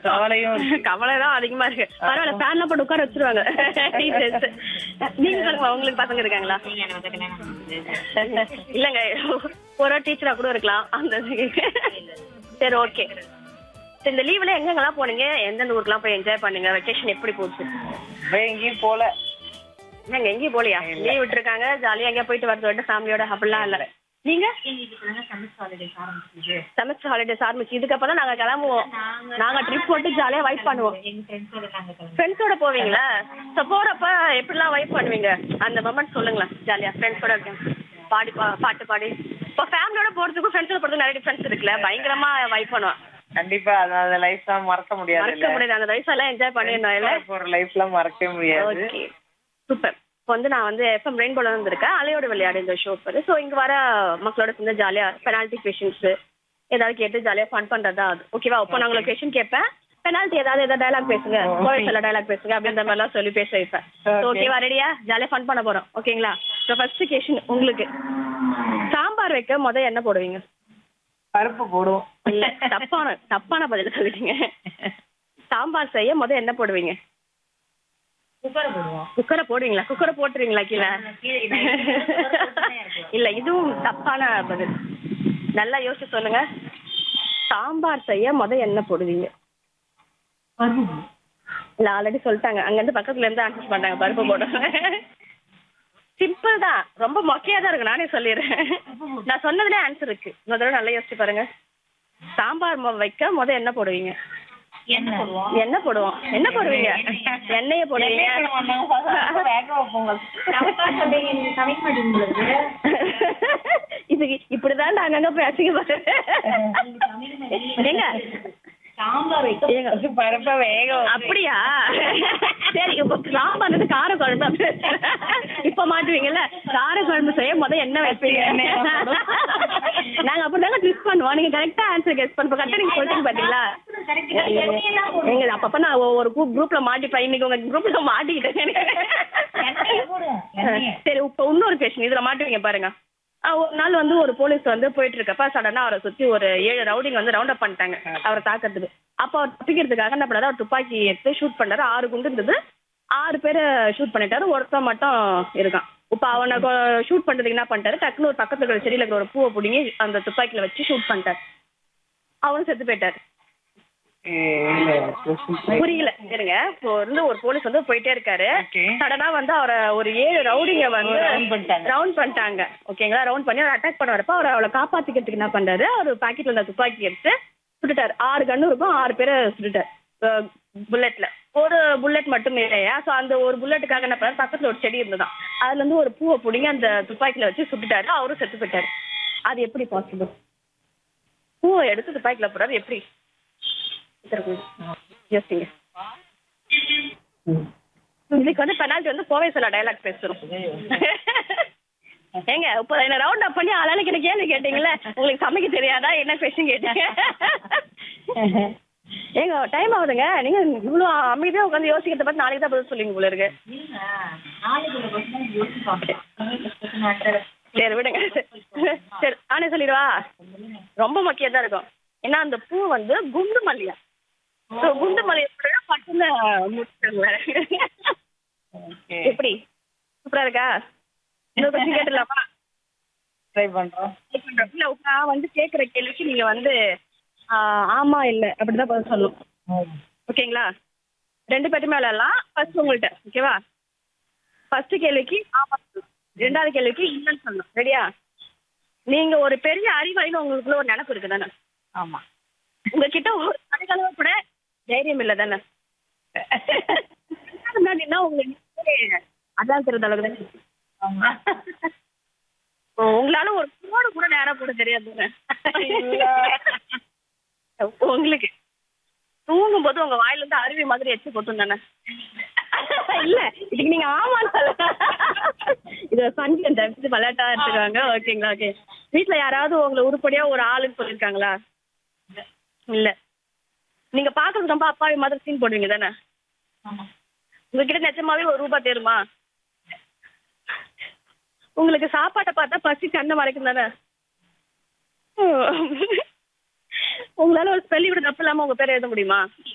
கவலையும் இருக்கு. கவலை தான் அதிகமா இருக்கு பரவாயில்ல ஃபேன்லாம் போட்டு உட்கார வச்சிருவாங்க டீச்சர்ஸ் நீங்க சொல்லுங்க உங்களுக்கு பசங்க இருக்காங்களா இல்லங்க ஒரு டீச்சரா கூட இருக்கலாம் அந்த சரி ஓகே சரி இந்த லீவ்ல எங்கெங்கெல்லாம் போனீங்க எந்தெந்த ஊருக்குலாம் போய் என்ஜாய் பண்ணீங்க வெக்கேஷன் எப்படி போச்சு வேற எங்கேயும் போல என்னங்க எங்கேயும் போலியா லீவ் விட்டுருக்காங்க ஜாலியா எங்கேயா போயிட்டு வரது விட்டு ஃபேமிலியோட அப்படிலாம் இல்ல நீங்க செமஸ்டர் ஹாலிடேஸ் ஆரம்பிச்சு இதுக்கப்புறம் நாங்க கிளம்புவோம் நாங்க ட்ரிப் போட்டு ஜாலியா வைப் பண்ணுவோம் ஃப்ரெண்ட்ஸோட போவீங்களா ஸோ போறப்ப எப்படிலாம் வைப் பண்ணுவீங்க அந்த மொமெண்ட் சொல்லுங்களேன் ஜாலியா ஃப்ரெண்ட்ஸோட இருக்கேன் பாடி பா- பாட்டு பாடி இப்போ ஃபேமிலியோட போறதுக்கும் ஃப்ரெண்ட்ஸோட போறதுக்கும் நிறைய டிஃப்ரென்ஸ் இருக்குல்ல பயங்கரமா வைப் பண்ணுவோம் கண்டிப்பா அது அந்த லைஃப் தான் மறக்க முடியாது மறக்க முடியாது அந்த வயசெல்லாம் என்ஜாய் பண்ணிடணும் இல்ல ஒரு லைஃப்ல மறக்கவே முடியாது ஓகே சூப்பர் இப்போ வந்து நான் வந்து எஃப்எம் ரெயின்போல வந்திருக்கேன் அலையோட விளையாடு இந்த ஷோ பேரு ஸோ இங்க வர மக்களோட சேர்ந்து ஜாலியா பெனால்டி கொஷின்ஸ் ஏதாவது கேட்டு ஜாலியா ஃபன் பண்றதா அது ஓகேவா இப்போ நான் உங்களுக்கு கொஷின் கேட்பேன் பெனால்டி ஏதாவது ஏதாவது டயலாக் பேசுங்க கோவை சொல்ல டயலாக் பேசுங்க அப்படின்ற மாதிரிலாம் சொல்லி பேச வைப்பேன் Okay. ஓகேவா ரெடியா ஜாலியா ஃபன் பண்ண போறோம் ஓகேங்களா ஸோ ஃபர்ஸ்ட் கொஷின் உங்களுக்கு சாம்பார் வைக்க முத என்ன போடுவீங்க பருப்பு போடுவோம் இல்ல தப்பான தப்பான பதில் சொல்லிட்டீங்க சாம்பார் செய்ய முத என்ன போடுவீங்க குக்கரை போடுவோம் குக்கரை போடுவீங்களா குக்கரை போட்டுருவீங்களா கீழே இல்ல இதுவும் தப்பான பதில் நல்லா யோசிச்சு சொல்லுங்க சாம்பார் செய்ய முத என்ன போடுவீங்க இல்ல ஆல்ரெடி சொல்லிட்டாங்க அங்க இருந்து பக்கத்துல இருந்து ஆன்சர் பண்ணாங்க பருப்பு போடுவேன் சிம்பிள் தான் ரொம்ப மொக்கையா தான் இருக்கு நானே சொல்லிடுறேன் நான் சொன்னதுல ஆன்சர் இருக்கு இன்னொரு தடவை நல்லா யோசிச்சு பாருங்க சாம்பார் மொ- வைக்க முத என்ன போடுவீங்க என்ன போடுவோம் என்ன போடுவோம் என்ன போடுவீங்க எண்ணெய போடுவீங்க தப்பா சொல்றீங்க நீங்க சமைக்க மாட்டீங்க இது இப்படிதான் நான் அங்கங்க போய் அசிங்க ஏங்க சாம்பார் வைக்க ஏங்க பருப்பை வேக வச்சு- அப்படியா சரி இப்ப சாம்பார் வந்து கார குழம்பு இப்ப மாட்டுவீங்கல்ல கார குழம்பு செய்ய முத என்ன வைப்பீங்க நாங்க அப்படிதாங்க ட்விஸ்ட் பண்ணுவோம் நீங்க கரெக்டா ஆன்சர் கெஸ் பண்ணுவோம் கரெக்டா நீங்க சொல்லிட்டு பாத்தீங்களா எங்க அப்பப்ப நான் ஒரு குரூப்ல மாட்டிப்பேன் இன்னைக்கு உங்க குரூப்ல மாட்டிக்கிட்டேன் எண்ணெயை போடுவோம் எண்ணெயை சரி இப்ப இன்னொரு கொஸ்டின் இதுல மாட்டுவீங்க பாருங்க ஆ, ஒரு நாள் வந்து ஒரு போலீஸ் வந்து போயிட்டு இருக்கப்ப சடனா அவரை சுத்தி ஒரு ஏழு ரவுடிங் வந்து ரவுண்ட் அப் பண்ணிட்டாங்க அவரை தாக்கிறதுக்கு அப்ப அவர் தப்பிக்கிறதுக்காக என்ன பண்ணாரு அவர் துப்பாக்கி எடுத்து ஷூட் பண்ணாரு ஆறு குண்டு இருந்தது ஆறு பேரை ஷூட் பண்ணிட்டாரு ஒருத்தன் மட்டும் இருக்கான் இப்ப அவனை ஷூட் பண்றதுக்கு என்ன பண்ணிட்டாரு டக்குனு ஒரு பக்கத்துல இருக்கிற செடியில இருக்கிற ஒரு பூவை பிடிங்கி அந்த துப்பாக்கியில வச்சு ஷூட் பண்ணிட்டாரு அவனும் செத்து போயிட்டாரு இல்ல, question புரியல இருங்க இப்போ வந்து ஒரு போலீஸ் வந்து போயிட்டே இருக்காரு Okay. சடனா வந்து அவரை ஒரு ஏழு ரவுடிங்க வந்து round பண்ணிட்டாங்க. ரவுண்ட் பண்ணிட்டாங்க ஓகேங்களா ரவுண்ட் பண்ணி அவர் அட்டாக் பண்ண வரப்ப அவர் அவளை காப்பாத்திக்கிறதுக்கு என்ன பண்றாரு அவர் பாக்கெட்ல இருந்த துப்பாக்கி எடுத்து சுட்டுட்டாரு ஆறு கண்ணு இருக்கும் ஆறு பேரை சுட்டுட்டார் புல்லட்ல ஒரு புல்லட் மட்டும் இல்லையா ஸோ அந்த ஒரு புல்லட்டுக்காக என்ன பண்ணாரு பக்கத்துல ஒரு செடி இருந்ததாம் அதுல இருந்து ஒரு பூவை பிடிங்கி அந்த துப்பாக்கியில வச்சு சுட்டுட்டாரு அவரும் செத்து போயிட்டாரு அது எப்படி பாசிபிள் பூவை எடுத்து துப்பாக்கியில போடுறது எப்படி யோசிங்க இதுக்கு வந்து பெனால்ட்டி வந்து கோவை சொல்ல டயலாக் பேசுறோம் ஏங்க இப்போ என்ன ரவுண்ட் அப் பண்ணி ஆளாளுக்கு என்ன கேள்வி கேட்டீங்கல்ல உங்களுக்கு சமைக்க தெரியாதா என்ன கொஸ்டின் கேட்டீங்க ஏங்க டைம் ஆகுதுங்க நீங்க இவ்வளோ அமைதியா உட்காந்து யோசிக்கிறத பார்த்து நாளைக்கு தான் பதில் சொல்லுவீங்க போல இருக்கு இல்ல நாளைக்கு உள்ள கொஸ்டின் யோசிப்பாங்க சரி விடுங்க சரி நானே சொல்லிடுவா ரொம்ப முக்கியம் தான் இருக்கும் ஏன்னா அந்த பூ வந்து குண்டு மல்லியா ஸோ குண்டு மல்லியை பட்டுன்னு முடிச்சாங்க Okay. எப்படி சூப்பரா இருக்கா இன்னொரு கொஸ்டின் கேட்டுலாமா Try பண்றோம் இல்ல நான் வந்து கேக்குற கேள்விக்கு நீங்க வந்து ஆஹ், ஆமா இல்ல அப்படிதான் பதில் சொல்லணும் ஓகேங்களா ரெண்டு பேருமே விளையாடலாம் ஃபர்ஸ்ட் உங்கள்கிட்ட ஓகேவா ஃபர்ஸ்ட் கேள்விக்கு ஆமா சொல்லணும். ரெண்டாவது கேள்விக்கு இல்லைன்னு சொல்லணும் ரெடியா நீங்க ஒரு பெரிய அறிவாளின்னு உங்களுக்குள்ள ஒரு நினைப்பு இருக்கு தானே ஆமா உங்ககிட்ட ஒரு கணக்களவு கூட தைரியம் இல்லை தானே முன்னாடினா உங்களுக்கு அதான் தெரிந்த அளவுக்கு தான் இருக்கு. ஆமா ஓ, உங்களால ஒரு போடு கூட நேரா போட தெரியாது உங்களுக்கு தூங்கும் போது உங்க வாயில இருந்து அருவி மாதிரி எச்சு கொட்டும் தானே இல்ல இதுக்கு நீங்க ஆமான்னு சொல்ல இது ஃபன் தவிர்த்து விளையாட்டா எடுத்துருவாங்க ஓகேங்களா ஓகே வீட்ல யாராவது உங்களை உருப்படியா ஒரு ஆளுன்னு சொல்லிருக்காங்களா இல்ல நீங்க பாக்குறது ரொம்ப அப்பாவி மாதிரி சீன் போடுவீங்க தானே உங்ககிட்ட நிஜமாவே ஒரு ரூபாய் தேருமா உங்களுக்கு சாப்பாட்டை பார்த்தா பசி கண்ணை மறைக்கும் தானே உங்களால ஒரு ஸ்பெல்லி விட தப்பு இல்லாம உங்க பேர் எழுத முடியுமா